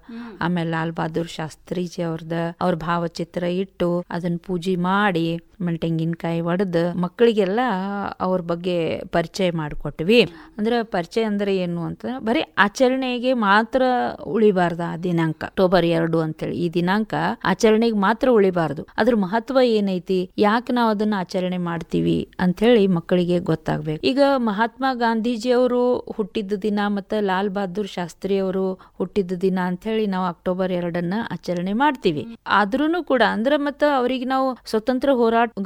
ಆಮೇಲೆ ಲಾಲ್ ಬಹದ್ದೂರ್ ಶಾಸ್ತ್ರೀಜಿ ಅವ್ರದ ಅವ್ರ ಭಾವಚಿತ್ರ ಇಟ್ಟು ಅದನ್ನ ಪೂಜೆ ಮಾಡಿ ಆಮೇಲೆ ತೆಂಗಿನಕಾಯಿ ಒಡೆದು ಮಕ್ಕಳಿಗೆಲ್ಲ ಅವ್ರ ಬಗ್ಗೆ ಪರಿಚಯ ಮಾಡಿಕೊಟ್ವಿ ಅಂದ್ರೆ ಪರಿಚಯ ಅಂದ್ರೆ ಏನು ಅಂತ ಬರೀ ಆಚರಣೆಗೆ ಮಾತ್ರ ಉಳಿಬಾರ್ದು ಆ ದಿನಾಂಕ ಅಕ್ಟೋಬರ್ ಎರಡು ಅಂತೇಳಿ ಈ ದಿನಾಂಕ ಆಚರಣೆಗೆ ಮಾತ್ರ ಉಳಿಬಾರ್ದು ಅದ್ರ ಮಹತ್ವ ಏನೈತಿ ಯಾಕೆ ನಾವು ಅದನ್ನ ಆಚರಣೆ ಮಾಡ್ತೀವಿ ಅಂತ ಹೇಳಿ ಮಕ್ಕಳಿಗೆ ಗೊತ್ತಾಗ್ಬೇಕು ಈಗ ಮಹಾತ್ಮ ಗಾಂಧೀಜಿ ಅವರು ಹುಟ್ಟಿದ ದಿನ ಮತ್ತೆ ಲಾಲ್ ಬಹದ್ದೂರ್ ಶಾಸ್ತ್ರಿ ಅವರು ಹುಟ್ಟಿದ ದಿನ ಅಂತ ಹೇಳಿ ನಾವು ಅಕ್ಟೋಬರ್ ಎರಡನ್ನ ಆಚರಣೆ ಮಾಡ್ತೀವಿ ಆದ್ರೂನು ಕೂಡ ಅಂದ್ರೆ ಮತ್ತ ಅವ್ರಿಗೆ ನಾವು ಸ್ವತಂತ್ರ ಹೋರಾಟ